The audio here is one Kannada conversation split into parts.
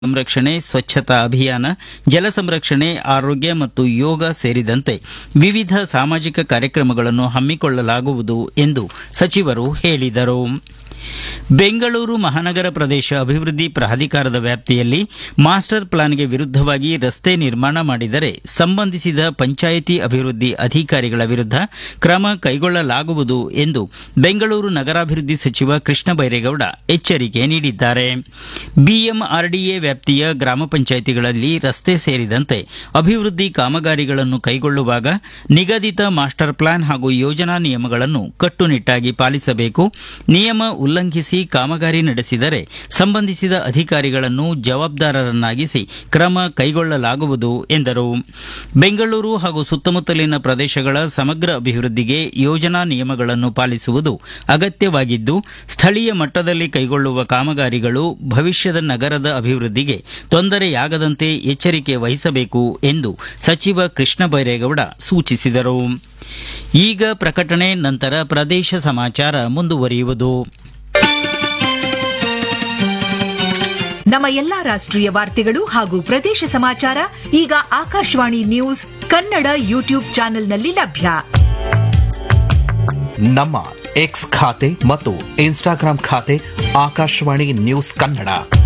ಸಂರಕ್ಷಣೆ ಸ್ವಚ್ಛತಾ ಅಭಿಯಾನ ಜಲ ಸಂರಕ್ಷಣೆ ಆರೋಗ್ಯ ಮತ್ತು ಯೋಗ ಸೇರಿದಂತೆ ವಿವಿಧ ಸಾಮಾಜಿಕ ಕಾರ್ಯಕ್ರಮಗಳನ್ನು ಹಮ್ಮಿಕೊಳ್ಳಲಾಗುವುದು ಎಂದು ಸಚಿವರು ಹೇಳಿದರು ಬೆಂಗಳೂರು ಮಹಾನಗರ ಪ್ರದೇಶ ಅಭಿವೃದ್ಧಿ ಪ್ರಾಧಿಕಾರದ ವ್ಯಾಪ್ತಿಯಲ್ಲಿ ಮಾಸ್ಟರ್ ಪ್ಲಾನ್ಗೆ ವಿರುದ್ಧವಾಗಿ ರಸ್ತೆ ನಿರ್ಮಾಣ ಮಾಡಿದರೆ ಸಂಬಂಧಿಸಿದ ಪಂಚಾಯಿತಿ ಅಭಿವೃದ್ಧಿ ಅಧಿಕಾರಿಗಳ ವಿರುದ್ಧ ಕ್ರಮ ಕೈಗೊಳ್ಳಲಾಗುವುದು ಎಂದು ಬೆಂಗಳೂರು ನಗರಾಭಿವೃದ್ಧಿ ಸಚಿವ ಕೃಷ್ಣ ಬೈರೇಗೌಡ ಎಚ್ಚರಿಕೆ ನೀಡಿದ್ದಾರೆ ಬಿಎಂಆರ್ಡಿಎ ವ್ಯಾಪ್ತಿಯ ಗ್ರಾಮ ಪಂಚಾಯಿತಿಗಳಲ್ಲಿ ರಸ್ತೆ ಸೇರಿದಂತೆ ಅಭಿವೃದ್ಧಿ ಕಾಮಗಾರಿಗಳನ್ನು ಕೈಗೊಳ್ಳುವಾಗ ನಿಗದಿತ ಮಾಸ್ಟರ್ ಪ್ಲಾನ್ ಹಾಗೂ ಯೋಜನಾ ನಿಯಮಗಳನ್ನು ಕಟ್ಟುನಿಟ್ಟಾಗಿ ಪಾಲಿಸಬೇಕು ನಿಯಮ ಉಲ್ಲಂಘಿಸಿ ಕಾಮಗಾರಿ ನಡೆಸಿದರೆ ಸಂಬಂಧಿಸಿದ ಅಧಿಕಾರಿಗಳನ್ನು ಜವಾಬ್ದಾರರನ್ನಾಗಿಸಿ ಕ್ರಮ ಕೈಗೊಳ್ಳಲಾಗುವುದು ಎಂದರು ಬೆಂಗಳೂರು ಹಾಗೂ ಸುತ್ತಮುತ್ತಲಿನ ಪ್ರದೇಶಗಳ ಸಮಗ್ರ ಅಭಿವೃದ್ಧಿಗೆ ಯೋಜನಾ ನಿಯಮಗಳನ್ನು ಪಾಲಿಸುವುದು ಅಗತ್ಯವಾಗಿದ್ದು ಸ್ಥಳೀಯ ಮಟ್ಟದಲ್ಲಿ ಕೈಗೊಳ್ಳುವ ಕಾಮಗಾರಿಗಳು ಭವಿಷ್ಯದ ನಗರದ ಅಭಿವೃದ್ಧಿಗೆ ತೊಂದರೆಯಾಗದಂತೆ ಎಚ್ಚರಿಕೆ ವಹಿಸಬೇಕು ಎಂದು ಸಚಿವ ಕೃಷ್ಣ ಬೈರೇಗೌಡ ಸೂಚಿಸಿದರು ಈಗ ಪ್ರಕಟಣೆ ನಂತರ ಪ್ರದೇಶ ಸಮಾಚಾರ ಮುಂದುವರಿಯುವುದು ನಮ್ಮ ಎಲ್ಲಾ ರಾಷ್ಟ್ರೀಯ ವಾರ್ತೆಗಳು ಹಾಗೂ ಪ್ರದೇಶ ಸಮಾಚಾರ ಈಗ ಆಕಾಶವಾಣಿ ನ್ಯೂಸ್ ಕನ್ನಡ ಯೂಟ್ಯೂಬ್ ಚಾನೆಲ್ನಲ್ಲಿ ಲಭ್ಯ ನಮ್ಮ ಎಕ್ಸ್ ಖಾತೆ ಮತ್ತು ಇನ್ಸ್ಟಾಗ್ರಾಂ ಖಾತೆ ಆಕಾಶವಾಣಿ ನ್ಯೂಸ್ ಕನ್ನಡ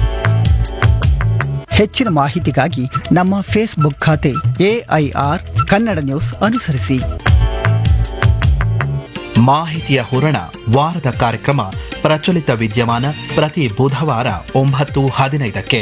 ಹೆಚ್ಚಿನ ಮಾಹಿತಿಗಾಗಿ ನಮ್ಮ ಫೇಸ್ಬುಕ್ ಖಾತೆ ಎಐಆರ್ ಕನ್ನಡ ನ್ಯೂಸ್ ಅನುಸರಿಸಿ ಮಾಹಿತಿಯ ಹೂರಣ ವಾರದ ಕಾರ್ಯಕ್ರಮ ಪ್ರಚಲಿತ ವಿದ್ಯಮಾನ ಪ್ರತಿ ಬುಧವಾರ ಒಂಬತ್ತು ಹದಿನೈದಕ್ಕೆ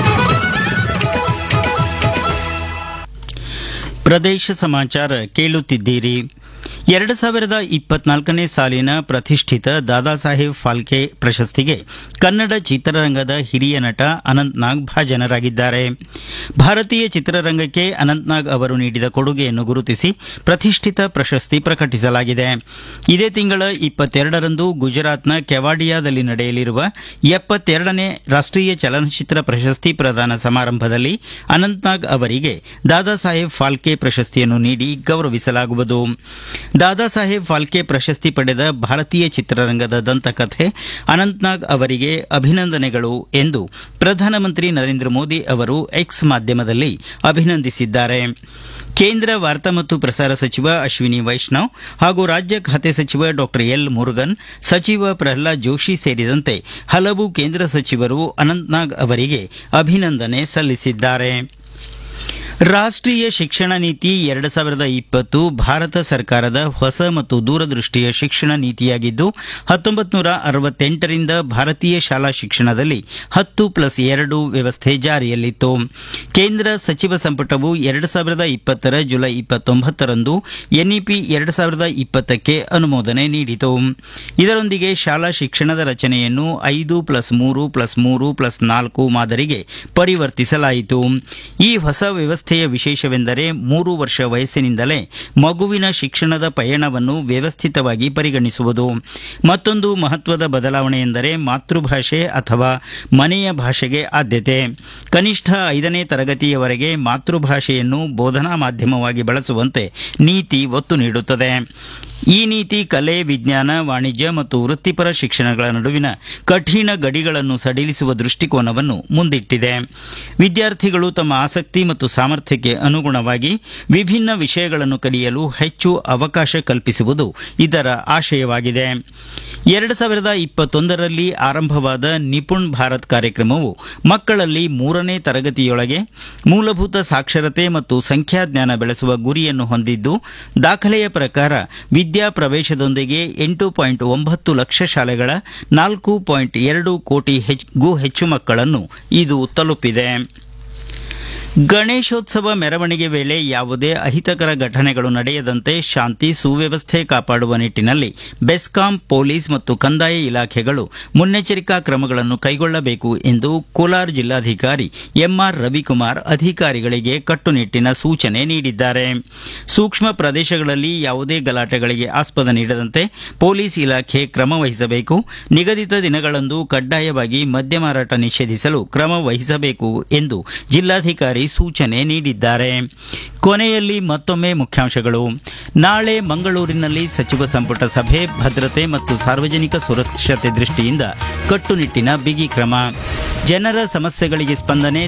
ಪ್ರದೇಶ ಸಮಾಚಾರ ಕೇಳುತ್ತಿದ್ದೀರಿ ಎರಡು ಸಾವಿರದ ಇಪ್ಪತ್ನಾಲ್ಕನೇ ಸಾಲಿನ ಪ್ರತಿಷ್ಠಿತ ದಾದಾ ಸಾಹೇಬ್ ಫಾಲ್ಕೆ ಪ್ರಶಸ್ತಿಗೆ ಕನ್ನಡ ಚಿತ್ರರಂಗದ ಹಿರಿಯ ನಟ ಅನಂತ್ನಾಗ್ ಭಾಜನರಾಗಿದ್ದಾರೆ ಭಾರತೀಯ ಚಿತ್ರರಂಗಕ್ಕೆ ಅನಂತ್ನಾಗ್ ಅವರು ನೀಡಿದ ಕೊಡುಗೆಯನ್ನು ಗುರುತಿಸಿ ಪ್ರತಿಷ್ಠಿತ ಪ್ರಶಸ್ತಿ ಪ್ರಕಟಿಸಲಾಗಿದೆ ಇದೇ ತಿಂಗಳ ಇಪ್ಪತ್ತೆರಡರಂದು ಗುಜರಾತ್ನ ಕೆವಾಡಿಯಾದಲ್ಲಿ ನಡೆಯಲಿರುವ ಎಪ್ಪತ್ತೆರಡನೇ ರಾಷ್ಟೀಯ ಚಲನಚಿತ್ರ ಪ್ರಶಸ್ತಿ ಪ್ರದಾನ ಸಮಾರಂಭದಲ್ಲಿ ಅನಂತ್ನಾಗ್ ಅವರಿಗೆ ದಾದಾ ಸಾಹೇಬ್ ಫಾಲ್ಕೆ ಪ್ರಶಸ್ತಿಯನ್ನು ನೀಡಿ ಗೌರವಿಸಲಾಗುವುದು ದಾದಾ ಸಾಹೇಬ್ ಫಾಲ್ಕೆ ಪ್ರಶಸ್ತಿ ಪಡೆದ ಭಾರತೀಯ ಚಿತ್ರರಂಗದ ದಂತಕಥೆ ಅನಂತ್ನಾಗ್ ಅವರಿಗೆ ಅಭಿನಂದನೆಗಳು ಎಂದು ಪ್ರಧಾನಮಂತ್ರಿ ನರೇಂದ್ರ ಮೋದಿ ಅವರು ಎಕ್ಸ್ ಮಾಧ್ಯಮದಲ್ಲಿ ಅಭಿನಂದಿಸಿದ್ದಾರೆ ಕೇಂದ್ರ ವಾರ್ತಾ ಮತ್ತು ಪ್ರಸಾರ ಸಚಿವ ಅಶ್ವಿನಿ ವೈಷ್ಣವ್ ಹಾಗೂ ರಾಜ್ಯ ಖಾತೆ ಸಚಿವ ಡಾ ಎಲ್ ಮುರುಗನ್ ಸಚಿವ ಪ್ರಹ್ಲಾದ್ ಜೋಶಿ ಸೇರಿದಂತೆ ಹಲವು ಕೇಂದ್ರ ಸಚಿವರು ಅನಂತ್ನಾಗ್ ಅವರಿಗೆ ಅಭಿನಂದನೆ ಸಲ್ಲಿಸಿದ್ದಾರೆ ರಾಷ್ಟೀಯ ಶಿಕ್ಷಣ ನೀತಿ ಎರಡು ಸಾವಿರದ ಇಪ್ಪತ್ತು ಭಾರತ ಸರ್ಕಾರದ ಹೊಸ ಮತ್ತು ದೂರದೃಷ್ಟಿಯ ಶಿಕ್ಷಣ ನೀತಿಯಾಗಿದ್ದು ಹತ್ತೊಂಬತ್ತು ನೂರ ಅರವತ್ತೆಂಟರಿಂದ ಭಾರತೀಯ ಶಾಲಾ ಶಿಕ್ಷಣದಲ್ಲಿ ಹತ್ತು ಪ್ಲಸ್ ಎರಡು ವ್ಯವಸ್ಥೆ ಜಾರಿಯಲ್ಲಿತ್ತು ಕೇಂದ್ರ ಸಚಿವ ಸಂಪುಟವು ಎರಡು ಸಾವಿರದ ಇಪ್ಪತ್ತರ ಜುಲೈ ಇಪ್ಪತ್ತೊಂಬತ್ತರಂದು ಎನ್ಇಪಿ ಎರಡು ಸಾವಿರದ ಇಪ್ಪತ್ತಕ್ಕೆ ಅನುಮೋದನೆ ನೀಡಿತು ಇದರೊಂದಿಗೆ ಶಾಲಾ ಶಿಕ್ಷಣದ ರಚನೆಯನ್ನು ಐದು ಪ್ಲಸ್ ಮೂರು ಪ್ಲಸ್ ಮೂರು ಪ್ಲಸ್ ನಾಲ್ಕು ಮಾದರಿಗೆ ಪರಿವರ್ತಿಸಲಾಯಿತು ಈ ಹೊಸ ವ್ಯವಸ್ಥೆಯ ವಿಶೇಷವೆಂದರೆ ಮೂರು ವರ್ಷ ವಯಸ್ಸಿನಿಂದಲೇ ಮಗುವಿನ ಶಿಕ್ಷಣದ ಪಯಣವನ್ನು ವ್ಯವಸ್ಥಿತವಾಗಿ ಪರಿಗಣಿಸುವುದು ಮತ್ತೊಂದು ಮಹತ್ವದ ಬದಲಾವಣೆ ಎಂದರೆ ಮಾತೃಭಾಷೆ ಅಥವಾ ಮನೆಯ ಭಾಷೆಗೆ ಆದ್ಯತೆ ಕನಿಷ್ಠ ಐದನೇ ತರಗತಿಯವರೆಗೆ ಮಾತೃಭಾಷೆಯನ್ನು ಬೋಧನಾ ಮಾಧ್ಯಮವಾಗಿ ಬಳಸುವಂತೆ ನೀತಿ ಒತ್ತು ನೀಡುತ್ತದೆ ಈ ನೀತಿ ಕಲೆ ವಿಜ್ಞಾನ ವಾಣಿಜ್ಯ ಮತ್ತು ವೃತ್ತಿಪರ ಶಿಕ್ಷಣಗಳ ನಡುವಿನ ಕಠಿಣ ಗಡಿಗಳನ್ನು ಸಡಿಲಿಸುವ ದೃಷ್ಟಿಕೋನವನ್ನು ಮುಂದಿಟ್ಟಿದೆ ವಿದ್ಯಾರ್ಥಿಗಳು ತಮ್ಮ ಆಸಕ್ತಿ ಮತ್ತು ಸಾಮರ್ಥ್ಯಕ್ಕೆ ಅನುಗುಣವಾಗಿ ವಿಭಿನ್ನ ವಿಷಯಗಳನ್ನು ಕಲಿಯಲು ಹೆಚ್ಚು ಅವಕಾಶ ಕಲ್ಪಿಸುವುದು ಇದರ ಆಶಯವಾಗಿದೆ ಎರಡು ಸಾವಿರದ ಇಪ್ಪತ್ತೊಂದರಲ್ಲಿ ಆರಂಭವಾದ ನಿಪುಣ್ ಭಾರತ್ ಕಾರ್ಯಕ್ರಮವು ಮಕ್ಕಳಲ್ಲಿ ಮೂರನೇ ತರಗತಿಯೊಳಗೆ ಮೂಲಭೂತ ಸಾಕ್ಷರತೆ ಮತ್ತು ಸಂಖ್ಯಾಜ್ಞಾನ ಬೆಳೆಸುವ ಗುರಿಯನ್ನು ಹೊಂದಿದ್ದು ದಾಖಲೆಯ ಪ್ರಕಾರ ವಿದ್ಯಾ ಪ್ರವೇಶದೊಂದಿಗೆ ಎಂಟು ಪಾಯಿಂಟ್ ಒಂಬತ್ತು ಲಕ್ಷ ಶಾಲೆಗಳ ನಾಲ್ಕು ಪಾಯಿಂಟ್ ಎರಡು ಕೋಟಿಗೂ ಹೆಚ್ಚು ಮಕ್ಕಳನ್ನು ಇದು ತಲುಪಿದೆ ಗಣೇಶೋತ್ಸವ ಮೆರವಣಿಗೆ ವೇಳೆ ಯಾವುದೇ ಅಹಿತಕರ ಘಟನೆಗಳು ನಡೆಯದಂತೆ ಶಾಂತಿ ಸುವ್ಯವಸ್ಥೆ ಕಾಪಾಡುವ ನಿಟ್ಟಿನಲ್ಲಿ ಬೆಸ್ಕಾಂ ಪೊಲೀಸ್ ಮತ್ತು ಕಂದಾಯ ಇಲಾಖೆಗಳು ಮುನ್ನೆಚ್ಚರಿಕಾ ಕ್ರಮಗಳನ್ನು ಕೈಗೊಳ್ಳಬೇಕು ಎಂದು ಕೋಲಾರ ಜಿಲ್ಲಾಧಿಕಾರಿ ಎಂಆರ್ ರವಿಕುಮಾರ್ ಅಧಿಕಾರಿಗಳಿಗೆ ಕಟ್ಟುನಿಟ್ಟಿನ ಸೂಚನೆ ನೀಡಿದ್ದಾರೆ ಸೂಕ್ಷ್ಮ ಪ್ರದೇಶಗಳಲ್ಲಿ ಯಾವುದೇ ಗಲಾಟೆಗಳಿಗೆ ಆಸ್ಪದ ನೀಡದಂತೆ ಪೊಲೀಸ್ ಇಲಾಖೆ ಕ್ರಮ ವಹಿಸಬೇಕು ನಿಗದಿತ ದಿನಗಳಂದು ಕಡ್ಡಾಯವಾಗಿ ಮದ್ಯ ಮಾರಾಟ ನಿಷೇಧಿಸಲು ಕ್ರಮ ವಹಿಸಬೇಕು ಎಂದು ಜಿಲ್ಲಾಧಿಕಾರಿ ಸೂಚನೆ ನೀಡಿದ್ದಾರೆ ಕೊನೆಯಲ್ಲಿ ಮತ್ತೊಮ್ಮೆ ಮುಖ್ಯಾಂಶಗಳು ನಾಳೆ ಮಂಗಳೂರಿನಲ್ಲಿ ಸಚಿವ ಸಂಪುಟ ಸಭೆ ಭದ್ರತೆ ಮತ್ತು ಸಾರ್ವಜನಿಕ ಸುರಕ್ಷತೆ ದೃಷ್ಟಿಯಿಂದ ಕಟ್ಟುನಿಟ್ಟಿನ ಬಿಗಿ ಕ್ರಮ ಜನರ ಸಮಸ್ಯೆಗಳಿಗೆ ಸ್ಪಂದನೆ